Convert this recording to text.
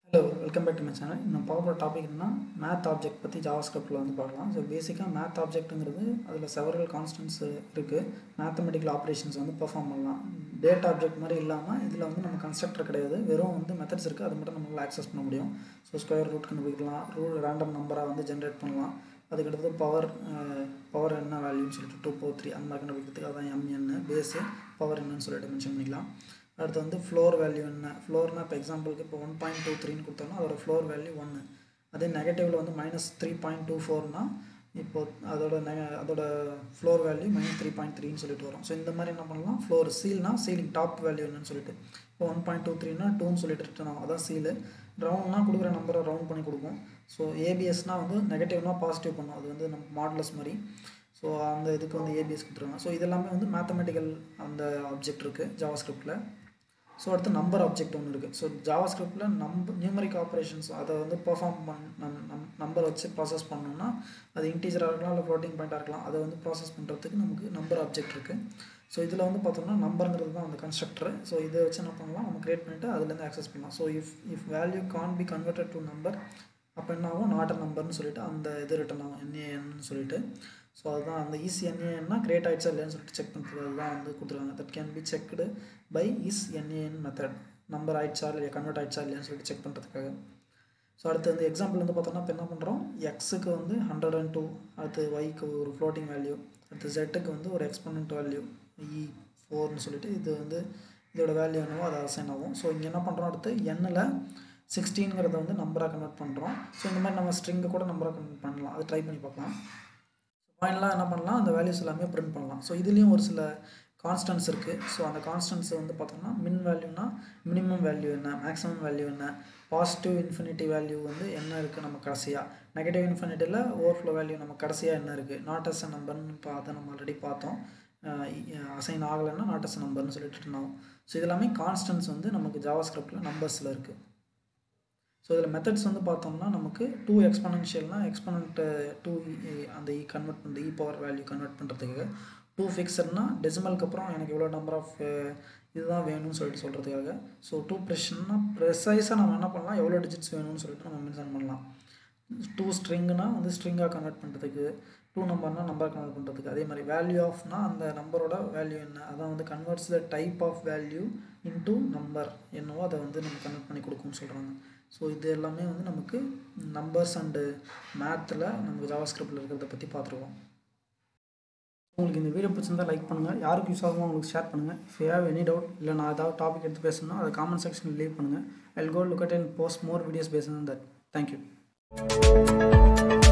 hello welcome back to my channel நம்ம பார்க்க போகிற டாபிக் என்னன்னா மேத் ஆப்ஜெக்ட் பற்றி ஜாவா ஸ்கிரிப்டில் வந்து பார்க்கலாம் ஸோ பேசிக்காக மேத் ஆப்ஜெக்ட்டுங்கிறது அதில் செவரல் கான்ஸ்டன்ஸ் இருக்குது மேத்தமெட்டிக்கல் ஆப்ரேஷன்ஸ் வந்து பெர்ஃபார்ம் பண்ணலாம் டேட் ஆப்ஜெக்ட் மாதிரி இல்லாமல் இதில் வந்து நம்ம கன்ஸ்ட்ரக்டர் கிடையாது வெறும் வந்து மெத்தட்ஸ் இருக்குது அது மட்டும் நம்மளால் ஆக்சஸ் பண்ண முடியும் ஸோ ஸ்கொயர் ரூட் கண்டுபிடிக்கலாம் ரூல் ரேண்டம் நம்பராக வந்து ஜென்ரேட் பண்ணலாம் அதுக்கடுத்து பவர் பவர் என்ன வேல்யூன்னு சொல்லிட்டு டூ ஃபோர் த்ரீ அந்த மாதிரி கண்டுபிடிக்கிறதுக்கு அதான் எம்என்னு பேஸு பவர் என்னன்னு சொல்லிட்டு மென்ஷன் பண்ணிக்கலாம் அடுத்து வந்து ஃப்ளோர் வேல்யூ என்ன ஃப்ளோர்னால் இப்போ எக்ஸாம்பிளுக்கு இப்போ ஒன் பாயிண்ட் டூ த்ரீன்னு கொடுத்தோம்னா அதோட ஃப்ளோர் வேல்யூ ஒன்று அதே நெகட்டிவில் வந்து மைனஸ் த்ரீ பாயிண்ட் டூ ஃபோர்னா இப்போ அதோட நெ அதோட floor value minus three point த்ரீன்னு சொல்லிட்டு வரும் ஸோ இந்த மாதிரி என்ன பண்ணலாம் ஃப்ளோர் சீல்னா சீலிங் டாப் வேல்யூ என்னன்னு சொல்லிட்டு இப்போ ஒன் பாயிண்ட் டூ த்ரீனா டூன்னு சொல்லிட்டு ரிட்டர்ன் ஆகும் அதான் சீலு ரவுண்ட்னா கொடுக்குற நம்பரை ரவுண்ட் பண்ணி கொடுக்கும் ஸோ ஏபிஎஸ்னால் வந்து நெகட்டிவ்னா பாசிட்டிவ் பண்ணும் அது வந்து நம்ம மாடலஸ் மாதிரி ஸோ அந்த இதுக்கு வந்து ஏபிஎஸ் கொடுத்துருவாங்க ஸோ இதெல்லாமே வந்து மேத்தமெட்டிக்கல் அந்த ஆப்ஜெக்ட் இருக்குது ஜாவா ஸ்கிரிப்டில் ஸோ அடுத்து நம்பர் ஆப்ஜெக்ட் ஒன்று இருக்குது ஸோ ஜாவா ஸ்கிரிப்டில் நம்ப நியூமரிக் ஆப்ரேஷன்ஸ் அதை வந்து பெர்ஃபார்ம் பண் நம் நம் நம்பர் வச்சு ப்ராசஸ் பண்ணோம்னா அது இன்டீஜராக இருக்கலாம் இல்லை ஃப்ளோட்டிங் பாயிண்ட்டாக இருக்கலாம் அதை வந்து ப்ராசஸ் பண்ணுறதுக்கு நமக்கு நம்பர் ஆப்ஜெக்ட் இருக்குது ஸோ இதில் வந்து பார்த்தோம்னா நம்பருங்கிறது தான் அந்த கன்ஸ்ட்ரக்டர் ஸோ இதை வச்சு என்ன பண்ணலாம் நம்ம க்ரியேட் பண்ணிவிட்டு அதுலேருந்து ஆக்சஸ் பண்ணலாம் so if if value can be converted to number அப்போ என்ன ஆகும் நாட் அ நம்பர்னு சொல்லிட்டு அந்த இது ரிட்டன் ஆகும் என்ஏஎன்னு சொல்லிட்டு ஸோ அதுதான் அந்த ஈஸி என்ஏஎன்னா கிரியேட் ஆகிடுச்சா இல்லையான்னு சொல்லிட்டு செக் பண்ணுறது அதுதான் வந்து கொடுத்துருக்காங்க that can be checked by is N A N method number ஆயிடுச்சா இல்லையா கன்வெர்ட் ஆயிடுச்சா இல்லையான்னு சொல்லிட்டு செக் பண்ணுறதுக்காக ஸோ அடுத்து வந்து எக்ஸாம்பிள் வந்து பார்த்தோம்னா இப்போ என்ன பண்ணுறோம் எக்ஸுக்கு வந்து ஹண்ட்ரட் அண்ட் டூ அடுத்து ஒய்க்கு ஒரு ஃப்ளோட்டிங் வேல்யூ அடுத்து ஜெட்டுக்கு வந்து ஒரு எக்ஸ்பனண்ட் வேல்யூ இ ஃபோர்னு சொல்லிட்டு இது வந்து இதோட வேல்யூ என்னவோ அது அசைன் ஆகும் ஸோ இங்கே என்ன பண்ணுறோம் அடுத்து எண்ணில் சிக்ஸ்டீன்கிறத வந்து நம்பராக கன்வெர்ட் பண்ணுறோம் ஸோ இந்த மாதிரி நம்ம ஸ்ட்ரிங்கை கூட நம்பராக கன்வெர்ட் பண்ணலாம் அது ட்ரை பண்ணி பார்க்கலாம் ஃபைனலாக என்ன பண்ணலாம் அந்த வேல்யூஸ் எல்லாமே பிரிண்ட் பண்ணலாம் ஸோ இதுலேயும் ஒரு சில கான்ஸ்டன்ஸ் இருக்குது ஸோ அந்த கான்ஸ்டன்ஸ் வந்து பார்த்தோம்னா மின் வேல்யூனா மினிமம் வேல்யூ என்ன மேக்ஸிமம் வேல்யூ என்ன பாசிட்டிவ் இன்ஃபினிட்டி வேல்யூ வந்து என்ன இருக்குது நம்ம கடைசியாக நெகட்டிவ் இன்ஃபினிட்டியில் ஓவர்ஃப்ளோ வேல்யூ நம்ம கடைசியாக என்ன இருக்குது நாட் எஸ் நம்பர்னு இப்போ அதை நம்ம ஆல்ரெடி பார்த்தோம் அசைன் ஆகலைன்னா நாட் எஸ் நம்பர்னு சொல்லிட்டு ஆகும் ஸோ இது எல்லாமே கான்ஸ்டன்ஸ் வந்து நமக்கு ஜாவா ஸ்கிரிப்டில் நம்பர்ஸில் இருக்குது ஸோ இதில் மெத்தட்ஸ் வந்து பார்த்தோம்னா நமக்கு டூ எக்ஸ்பனன்ஷியல்னால் எக்ஸ்பனண்ட்டு டூ அந்த இ கன்வெர்ட் பண்ணுறது இ பவர் வேல்யூ கன்வெர்ட் பண்ணுறதுக்கு டூ ஃபிக்ஸட்னா டெசிமலுக்கு அப்புறம் எனக்கு இவ்வளோ நம்பர் ஆஃப் இதுதான் வேணும்னு சொல்லிட்டு சொல்கிறதுக்காக ஸோ டூ ப்ரெஷன்னா ப்ரெசைஸாக நம்ம என்ன பண்ணலாம் எவ்வளோ டிஜிட்ஸ் வேணும்னு சொல்லிட்டு நம்ம மென்ஷன் பண்ணலாம் டூ ஸ்ட்ரிங்குனா வந்து ஸ்ட்ரிங்காக கன்வெர்ட் பண்ணுறதுக்கு டூ நம்பர்னா நம்பர் கன்வெர்ட் பண்ணுறதுக்கு அதே மாதிரி வேல்யூ ஆஃப்னா அந்த நம்பரோட வேல்யூ என்ன அதான் வந்து converts the type of value into number என்னவோ அதை வந்து நம்ம கன்வெர்ட் பண்ணி கொடுக்கும்னு சொல்கிறாங்க ஸோ இது எல்லாமே வந்து நமக்கு நம்பர்ஸ் அண்டு மேத்தில் நமக்கு ஜாவா ஸ்கிரிப்டில் இருக்கிறத பற்றி பார்த்துருவோம் உங்களுக்கு இந்த வீடியோ பிடிச்சிருந்தா லைக் பண்ணுங்கள் யாருக்கு யூஸ் ஆகுமோ உங்களுக்கு ஷேர் பண்ணுங்கள் if you have any doubt இல்லை நான் ஏதாவது டாபிக் எடுத்து பேசணும்னா அதை காமெண்ட் செக்ஷனில் லீவ் பண்ணுங்கள் I'll go look at and post more videos பேசுங்க தட் தேங்க்யூ